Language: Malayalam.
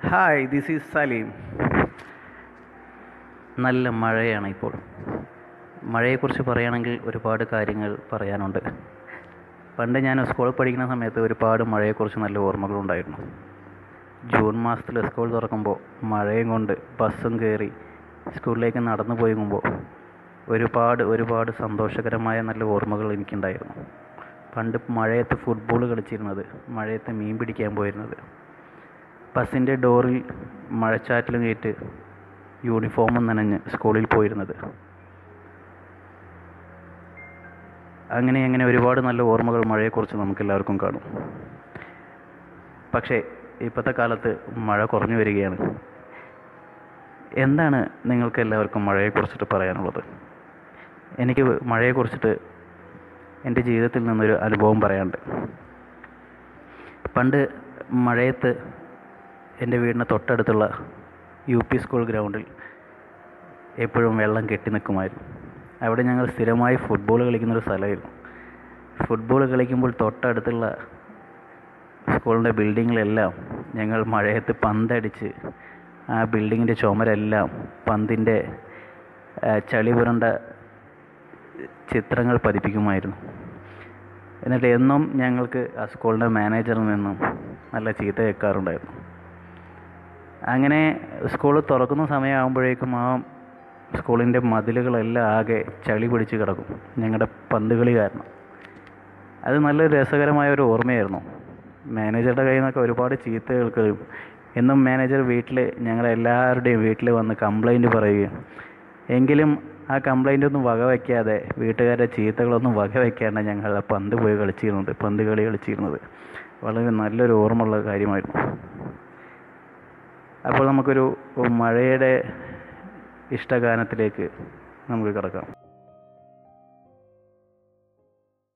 ഹായ് ദിസ് ഈസ് സലീം നല്ല മഴയാണ് ഇപ്പോൾ മഴയെക്കുറിച്ച് പറയുകയാണെങ്കിൽ ഒരുപാട് കാര്യങ്ങൾ പറയാനുണ്ട് പണ്ട് ഞാൻ സ്കൂളിൽ പഠിക്കുന്ന സമയത്ത് ഒരുപാട് മഴയെക്കുറിച്ച് നല്ല ഓർമ്മകളുണ്ടായിരുന്നു ജൂൺ മാസത്തിൽ സ്കൂൾ തുറക്കുമ്പോൾ മഴയും കൊണ്ട് ബസ്സും കയറി സ്കൂളിലേക്ക് നടന്നു പോകുമ്പോൾ ഒരുപാട് ഒരുപാട് സന്തോഷകരമായ നല്ല ഓർമ്മകൾ എനിക്കുണ്ടായിരുന്നു പണ്ട് മഴയത്ത് ഫുട്ബോൾ കളിച്ചിരുന്നത് മഴയത്ത് മീൻ പിടിക്കാൻ പോയിരുന്നത് ബസ്സിൻ്റെ ഡോറിൽ മഴച്ചാറ്റിലും കയറ്റ് യൂണിഫോമും നനഞ്ഞ് സ്കൂളിൽ പോയിരുന്നത് അങ്ങനെ അങ്ങനെ ഒരുപാട് നല്ല ഓർമ്മകൾ മഴയെക്കുറിച്ച് നമുക്കെല്ലാവർക്കും കാണും പക്ഷേ ഇപ്പോഴത്തെ കാലത്ത് മഴ കുറഞ്ഞു വരികയാണ് എന്താണ് നിങ്ങൾക്ക് എല്ലാവർക്കും മഴയെക്കുറിച്ചിട്ട് പറയാനുള്ളത് എനിക്ക് മഴയെക്കുറിച്ചിട്ട് എൻ്റെ ജീവിതത്തിൽ നിന്നൊരു അനുഭവം പറയാനുണ്ട് പണ്ട് മഴയത്ത് എൻ്റെ വീടിന് തൊട്ടടുത്തുള്ള യു പി സ്കൂൾ ഗ്രൗണ്ടിൽ എപ്പോഴും വെള്ളം കെട്ടി നിൽക്കുമായിരുന്നു അവിടെ ഞങ്ങൾ സ്ഥിരമായി ഫുട്ബോൾ കളിക്കുന്നൊരു സ്ഥലമായിരുന്നു ഫുട്ബോൾ കളിക്കുമ്പോൾ തൊട്ടടുത്തുള്ള സ്കൂളിൻ്റെ ബിൽഡിങ്ങിലെല്ലാം ഞങ്ങൾ മഴയത്ത് പന്തടിച്ച് ആ ബിൽഡിങ്ങിൻ്റെ ചുമരെല്ലാം പന്തിൻ്റെ ആ, ചളി പുരണ്ട ചിത്രങ്ങൾ പതിപ്പിക്കുമായിരുന്നു എന്നിട്ട് എന്നും ഞങ്ങൾക്ക് ആ സ്കൂളിൻ്റെ മാനേജറിൽ നിന്നും നല്ല ചീത്ത കേൾക്കാറുണ്ടായിരുന്നു അങ്ങനെ സ്കൂൾ തുറക്കുന്ന സമയമാകുമ്പോഴേക്കും ആ സ്കൂളിൻ്റെ മതിലുകളെല്ലാം ആകെ ചളി പിടിച്ച് കിടക്കും ഞങ്ങളുടെ പന്ത് കളി കാരണം അത് നല്ലൊരു രസകരമായ ഒരു ഓർമ്മയായിരുന്നു മാനേജറുടെ കയ്യിൽ നിന്നൊക്കെ ഒരുപാട് ചീത്ത കേൾക്കുകയും എന്നും മാനേജർ വീട്ടിൽ ഞങ്ങളെല്ലാവരുടെയും വീട്ടിൽ വന്ന് കംപ്ലൈൻറ്റ് പറയുകയും എങ്കിലും ആ കംപ്ലൈൻ്റ് ഒന്നും വകവയ്ക്കാതെ വീട്ടുകാരുടെ ചീത്തകളൊന്നും വകവയ്ക്കാണ്ട് ഞങ്ങൾ ആ പന്ത് പോയി കളിച്ചിരുന്നത് പന്ത് കളി കളിച്ചിരുന്നത് വളരെ നല്ലൊരു ഓർമ്മയുള്ള കാര്യമായിരുന്നു അപ്പോൾ നമുക്കൊരു മഴയുടെ ഇഷ്ടഗാനത്തിലേക്ക് നമുക്ക് കിടക്കാം